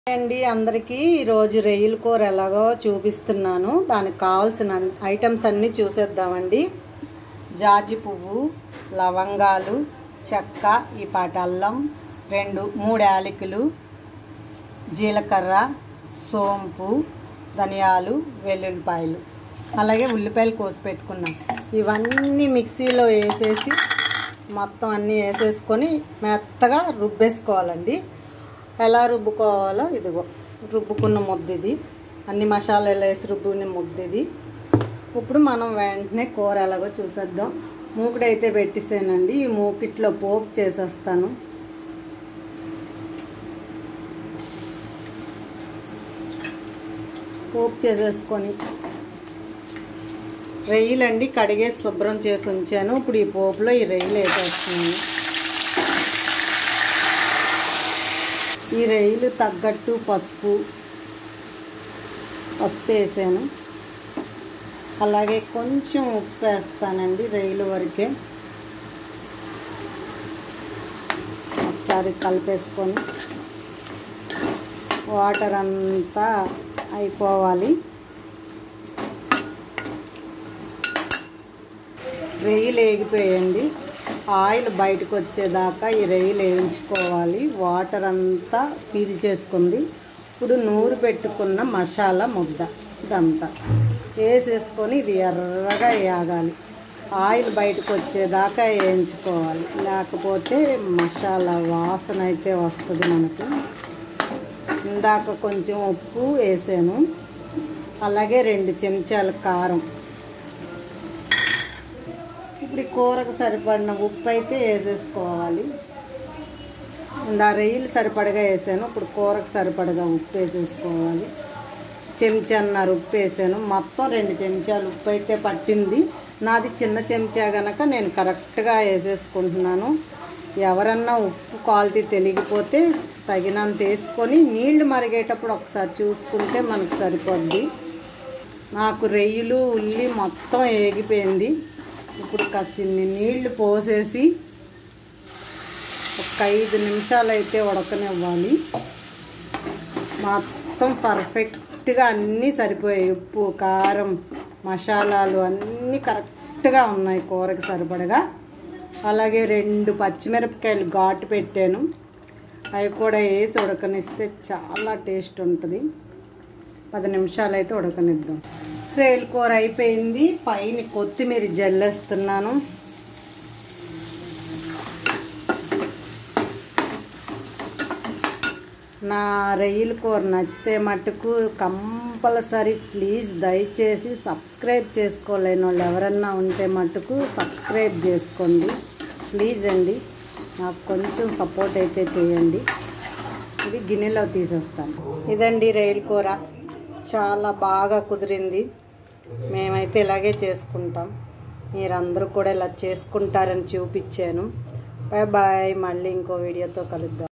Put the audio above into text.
అండి అందరికీ ఈరోజు రొయ్యల కూర ఎలాగో చూపిస్తున్నాను దానికి కావాల్సిన ఐటమ్స్ అన్నీ చూసేద్దామండి జాజి పువ్వు లవంగాలు చెక్క ఈ పాట అల్లం రెండు మూడు యాలకులు జీలకర్ర సోంపు ధనియాలు వెల్లుల్లిపాయలు అలాగే ఉల్లిపాయలు కోసి పెట్టుకున్నాం ఇవన్నీ మిక్సీలో వేసేసి మొత్తం అన్నీ వేసేసుకొని మెత్తగా రుబ్బేసుకోవాలండి ఎలా రుబ్బుకోవాలో ఇదిగో రుబ్బుకున్న ముద్ద ఇది అన్ని మసాలాలు వేసి రుబ్బుకున్న ముద్ద ఇది ఇప్పుడు మనం వెంటనే కూర ఎలాగో చూసేద్దాం మూకుడైతే పెట్టేసానండి ఈ మూకిట్లో పోపు చేసేస్తాను పోపు చేసేసుకొని రొయ్యలండి కడిగేసి శుభ్రం చేసి ఉంచాను ఇప్పుడు ఈ పోపులో ఈ రొయ్యలు వేసేస్తున్నాను ఈ రొయ్యలు తగ్గట్టు పసుపు పసుపు వేసాను అలాగే కొంచెం ఉప్పు వేస్తానండి రొయ్యల వరకే ఒకసారి కలిపేసుకొని వాటర్ అంతా అయిపోవాలి రొయ్యలు వేగిపోయండి ఆయిల్ బయటకు వచ్చేదాకా ఈ రొయ్యలు వేయించుకోవాలి వాటర్ అంతా పీల్ చేసుకుంది ఇప్పుడు నూరు పెట్టుకున్న మసాలా ముద్ద ఇదంతా వేసేసుకొని ఇది ఎర్రగా వేగాలి ఆయిల్ బయటకు వచ్చేదాకా వేయించుకోవాలి లేకపోతే మసాలా వాసన అయితే వస్తుంది మనకు ఇందాక కొంచెం ఉప్పు వేసాను అలాగే రెండు చెంచాల కారం ఇప్పుడు ఈ కూరకు సరిపడిన ఉప్పు అయితే వేసేసుకోవాలి ఇందా రొయ్యలు సరిపడగా వేసాను ఇప్పుడు కూరకు సరిపడగా ఉప్పు వేసేసుకోవాలి చెంచాన్నర ఉప్పు వేసాను మొత్తం రెండు చెంచాలు ఉప్పు అయితే పట్టింది నాది చిన్న చెంచా గనక నేను కరెక్ట్గా వేసేసుకుంటున్నాను ఎవరన్నా ఉప్పు క్వాలిటీ తెలియకపోతే తగినంత వేసుకొని నీళ్లు మరిగేటప్పుడు ఒకసారి చూసుకుంటే మనకు సరిపోద్ది నాకు రొయ్యలు ఉల్లి మొత్తం ఏగిపోయింది ఇప్పుడు కాసిన్ని నీళ్లు పోసేసి ఒక ఐదు నిమిషాలు అయితే ఉడకనివ్వాలి మొత్తం పర్ఫెక్ట్గా అన్నీ సరిపోయాయి ఉప్పు కారం మసాలాలు అన్నీ కరెక్ట్గా ఉన్నాయి కూరకి సరిపడగా అలాగే రెండు పచ్చిమిరపకాయలు ఘాటు పెట్టాను అవి కూడా వేసి ఉడకనిస్తే చాలా టేస్ట్ ఉంటుంది పది నిమిషాలు అయితే ఉడకనిద్దాం రేలు కూర అయిపోయింది పైన కొత్తిమీర జల్లేస్తున్నాను నా రొయ్యల కూర నచ్చితే మటుకు కంపల్సరీ ప్లీజ్ దయచేసి సబ్స్క్రైబ్ చేసుకోలేని వాళ్ళు ఎవరన్నా ఉంటే మటుకు సబ్స్క్రైబ్ చేసుకోండి ప్లీజ్ అండి నాకు కొంచెం సపోర్ట్ అయితే చేయండి ఇది గిన్నెలో తీసేస్తాను ఇదండి రొయ్యల కూర చాలా బాగా కుదిరింది మేమైతే ఇలాగే చేసుకుంటాం మీరందరూ కూడా ఇలా చేసుకుంటారని చూపించాను బాయ్ బాయ్ మళ్ళీ ఇంకో వీడియోతో కలుద్దాం